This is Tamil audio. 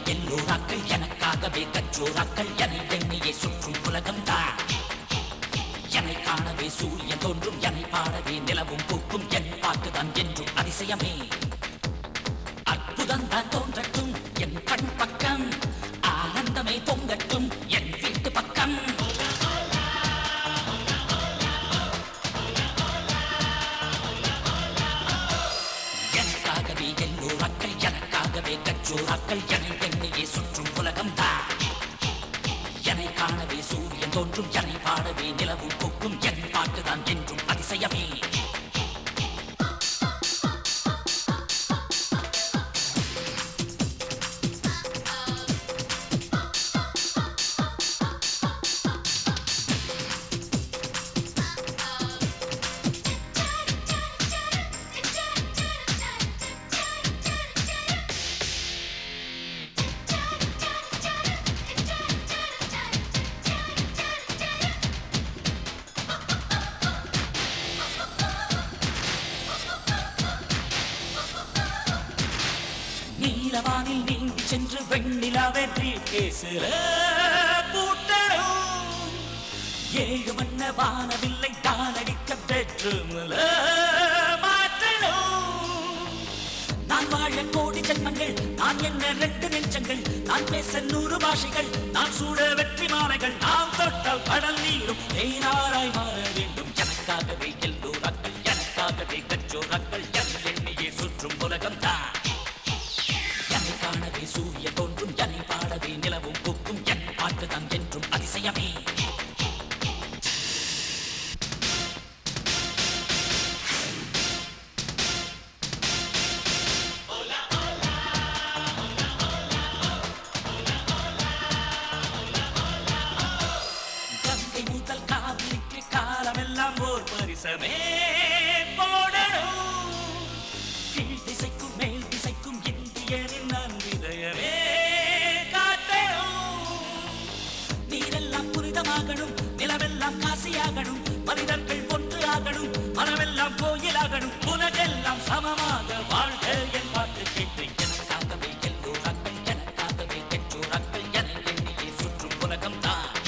எல்லோராக்கள் எனக்காகவே கற்றோராக்கள் என எண்ணியே சுற்றும் உலகம் தான் என்னை காணவே சூரியன் தோன்றும் என்னை பாடவே நிலவும் பூக்கும் என் பாட்டுதான் என்றும் அதிசயமே அற்புதம் தான் தோன்றட்டும் என் கண் பக்கம் ஆனந்தமே பொங்கட்டும் என் வீட்டு பக்கம் எனக்காகவே எல்லோராக்கள் எனக்காகவே கற்றோராக்கள் என எண்ணியே சுற்றும் உலகம் தான் என்னை காணவே சூரியன் தோன்றும் என்னை பாடவே நிலவும் கொக்கும் என் பாட்டுதான் என்றும் அதிசயமே நீலவானில் நீங்கி சென்று வெண்ணிலா வெற்றி பேசுற பூட்டணும் ஏழு வண்ண வானவில்லை தான் அடிக்க பெற்றுமுல மாற்றணும் நான் வாழ கோடி ஜென்மங்கள் நான் என்ன ரெண்டு நெஞ்சங்கள் நான் பேச நூறு பாஷைகள் நான் சூட வெற்றி மாலைகள் நாம் தொட்ட கடல் நீரும் தேனாராய் மாற வேண்டும் எனக்காகவே எல்லோராக்கள் எனக்காகவே கற்றோராக்கள் என் எண்ணியே சுற்றும் உலகம் தான் என்னை காணவே சூரிய தோன்றும் என்னை பாடவே நிலவும் பூக்கும் என் பாட்டுதான் என்றும் அதிசயமே கங்கை முதல் காவிரிக்கு காலமெல்லாம் ஓர் பரிசமே போடணும் கீழ் திசைக்கும் மேல் திசைக்கும் இந்தியனின் நன்றிதயமே காட்டணும் நீரெல்லாம் புனிதமாகணும் நிலவெல்லாம் காசியாகணும் மனிதர்கள் ஒன்று ஆகணும் மனமெல்லாம் கோயிலாகணும் உலகெல்லாம் சமமாக வாழ்க என் பாட்டு கேட்டு எனக்காகவே எல்லோராக்கள் எனக்காகவே பெற்றோராக்கள் என எண்ணியே சுற்றும் உலகம் தான்